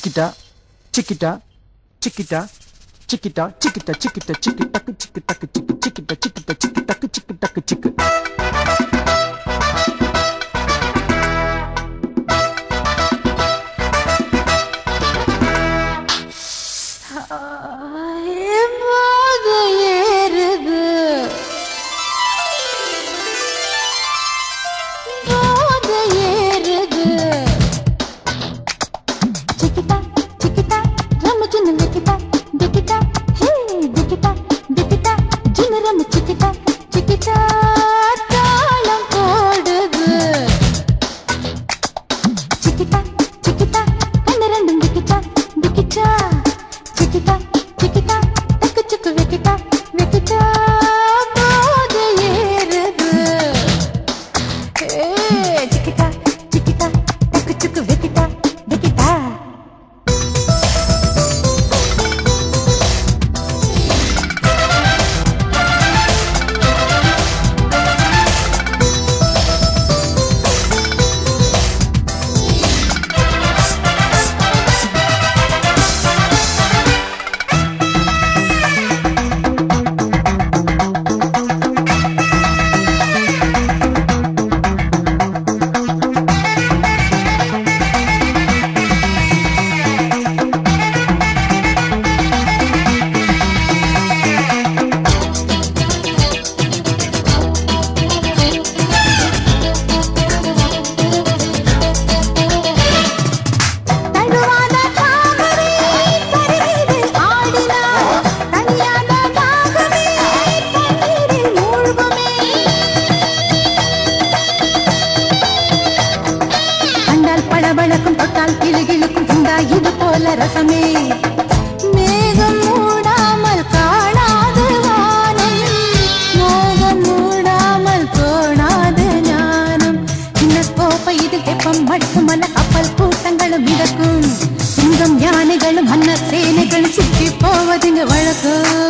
சிக்கிட்டா சிக்கிட்டா சிக்கிட்டா சிக்கிட்டா சிக்கிட்டா சிக்கிட்டா சிக்கி டக்கு சிக்கு டக்கு சிக்கு சிக்கிட்டா சிக்கிட்டா சிக்கி டக்கு சிக்கு டக்கு சிக்கு போது ஏறுது போது ஏறுது சிக்கிட்டா சிக்கிட்டா ரம்மு சின்ன விக்கிட்டா விக்கிட்டா ஹே விக்கிட்டா விக்கிட்டா சின்ன ரம்மு சிக்கிட்டா சிக்கிட்டா தாளம் போடுது சிக்கிட்டா சிக்கிட்டா கண்ணு ரெண்டும் விக்கிட்டா விக்கிட்டா சிக்கிட்டா சிக்கிட்டா டக்கு சிக்கு விக்கிட்டா விக்கிட்டா போது ஏறுது ஏ சிக்கிட்டா சிக்கிட்டா டக்கு சிக்கு விக்கிட்டா விக்கிட்டா தழுவாத தாமரை கரையில் ஆடினார் தனியாத தாகமே தண்ணீரில் மூழ்குமே கண்டால் பளபளக்கும் தொட்டால் கிளுகிளுக்கும் துண்டா இது போல ரசமே மேகம் மூடாமல் காணாது வானம் மோகம் மூடாமல் தோணாது ஞானம் சின்ன கோப்பை இதில் தெப்பம் மடுக்கும் மல கப்பல் கூட்டங்களும் மிதக்கும் சிங்கம் யானைகளும் மன்னர் சேனைகளும் சுற்றி போவதுங்க வழக்கம்